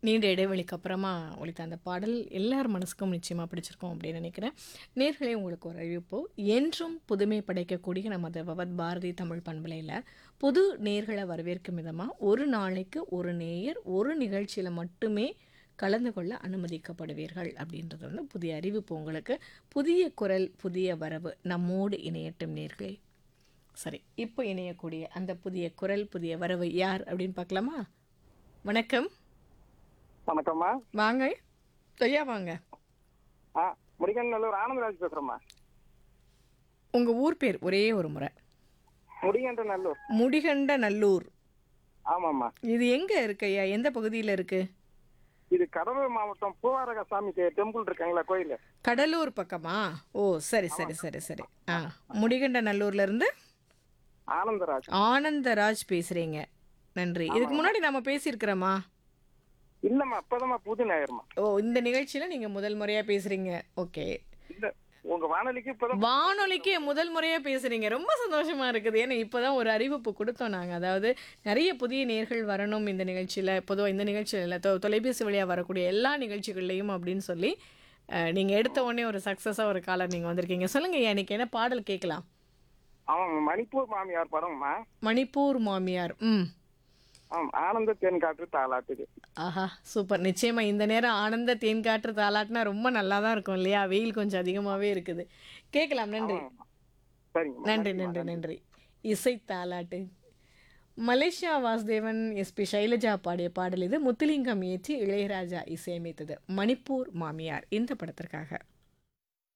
நீண்ட இடைவெளிக்கு அப்புறமா ஒலித்த அந்த பாடல் எல்லார் மனசுக்கும் நிச்சயமாக பிடிச்சிருக்கும் அப்படின்னு நினைக்கிறேன் நேர்களே உங்களுக்கு ஒரு அறிவிப்பு என்றும் புதுமை படைக்கக்கூடிய நமது பவத் பாரதி தமிழ் பண்பலையில் புது நேர்களை வரவேற்கும் விதமாக ஒரு நாளைக்கு ஒரு நேயர் ஒரு நிகழ்ச்சியில் மட்டுமே கலந்து கொள்ள அனுமதிக்கப்படுவீர்கள் அப்படின்றது வந்து புதிய அறிவிப்பு உங்களுக்கு புதிய குரல் புதிய வரவு நம்மோடு இணையட்டும் நேர்களே சரி இப்போ இணையக்கூடிய அந்த புதிய குரல் புதிய வரவு யார் அப்படின்னு பார்க்கலாமா வணக்கம் வணக்கம்மா வாங்க ஐயா வாங்க ஆ முடிகநல்லூர் ஆனந்தராஜ் பேசுறேம்மா உங்கள் ஊர் பேர் ஒரே ஒரு முறை முடிகன்ற நல்லூர் முடிகண்ட நல்லூர் ஆமாம்மா இது எங்கே இருக்கு ஐயா எந்த பகுதியில் இருக்கு இது கடலூர் மாவட்டம் பூவாரக சாமி டெ- டெம்பிள் இருக்காங்களா கோயில் கடலூர் பக்கமா ஓ சரி சரி சரி சரி ஆ முடிகண்ட நல்லூர்ல இருந்து ஆனந்தராஜ் ஆனந்தராஜ் பேசுறீங்க நன்றி இதுக்கு முன்னாடி நம்ம பேசியிருக்கிறோமா இல்லம்மா அப்பதாம்மா புது நேயர்மா ஓ இந்த நிகழ்ச்சியில நீங்க முதல் முறையா பேசுறீங்க ஓகே இல்ல உங்க வானொலிக்கு இப்பதான் வானொலிக்கு முதல் முறையா பேசுறீங்க ரொம்ப சந்தோஷமா இருக்குது ஏன்னா இப்பதான் ஒரு அறிவிப்பு கொடுத்தோம் நாங்க அதாவது நிறைய புதிய நேர்கள் வரணும் இந்த நிகழ்ச்சியில பொதுவாக இந்த நிகழ்ச்சியில் இல்லை தொ- தொலைபேசி வழியா வரக்கூடிய எல்லா நிகழ்ச்சிகள்லையும் அப்படின்னு சொல்லி அஹ், நீங்க எடுத்த உடனே ஒரு சக்சஸா ஒரு காலர் நீங்க வந்திருக்கீங்க சொல்லுங்க ஐயா, இன்னைக்கு என்ன பாடல் கேட்கலாம் அவன் மணிப்பூர் மாமியார் படம்மா மணிப்பூர் மாமியார் ம் ஆம் ஆனந்த தேன் காற்று தாளாட்டுது ஆஹா சூப்பர் நிச்சயமா இந்த நேரம் ஆனந்த தேன் காற்று தாலாட்டினா ரொம்ப நல்லா தான் இருக்கும் இல்லையா வெயில் கொஞ்சம் அதிகமாகவே இருக்குது கேட்கலாம் நன்றி சரிங்கம்மா நன்றி நன்றி நன்றி இசை தாலாட்டு மலேசியா வாசுதேவன் எஸ்பி சைலஜா பாடிய பாடல் இது முத்துலிங்கம் இயற்றி இளையராஜா இசையமைத்தது மணிப்பூர் மாமியார் இந்த படத்திற்காக